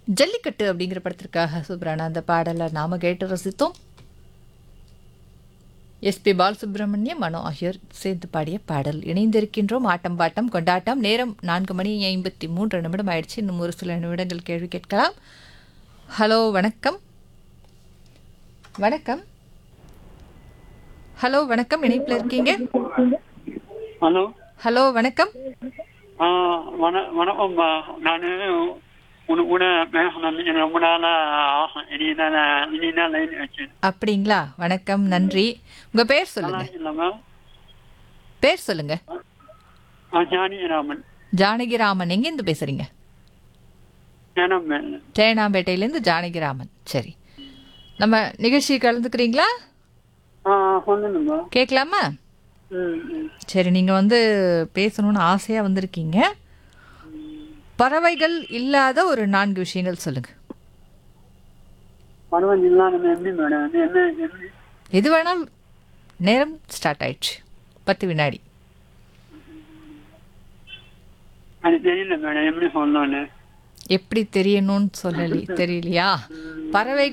ஜல்லிக்கட்டு அப்படிங்கிற படத்திற்காக சூப்பரான அந்த பாடலை நாம கேட்டு ரசித்தோம் எஸ்பி பாலசுப்ரமணியம் மனோ ஆகியோர் சேர்ந்து பாடிய பாடல் இணைந்திருக்கின்றோம் ஆட்டம் பாட்டம் கொண்டாட்டம் நேரம் நான்கு மணி ஐம்பத்தி மூன்று நிமிடம் ஆயிடுச்சு இன்னும் ஒரு சில நிமிடங்கள் கேள்வி கேட்கலாம் ஹலோ வணக்கம் வணக்கம் ஹலோ வணக்கம் இணைப்பில் இருக்கீங்க ஹலோ ஹலோ வணக்கம் ஆ வண வணக்கம் நான் உன உன பேசணும் எனக்கு ரொம்ப நாளா ஆசை இனி தான் இனி தான் லைன் வச்சேன் அப்படிங்களா வணக்கம் நன்றி உங்க பேர் சொல்லுங்க இல்லாம பேர் சொல்லுங்க ஜானகிராமன் ஜானகிராமன் எங்கேருந்து பேசுறீங்க சேனம்மேல் தேனாம்பேட்டையிலேருந்து ஜானகிராமன் சரி நம்ம நிகழ்ச்சி கலந்துக்கிறீங்களா ஆ சொல்லுங்கம்மா கேட்கலாமா ம் ம் சரி நீங்கள் வந்து பேசணும்னு ஆசையாக வந்திருக்கீங்க பறவைகள் இல்லாத ஒரு நான்கு விஷயங்கள் சொல்லுங்க பரவாயில்ல இல்லாம எப்படி மேடம் அது என்ன எப்படி எது வேணாலும் நேரம் ஸ்டார்ட் ஆயிடுச்சு பத்து வினாடி அது தெரியல மேடம் எப்படி சொல்லணும்னு எப்படி தெரியணும்னு சொல்லலி தெரியலையா பறவைகள்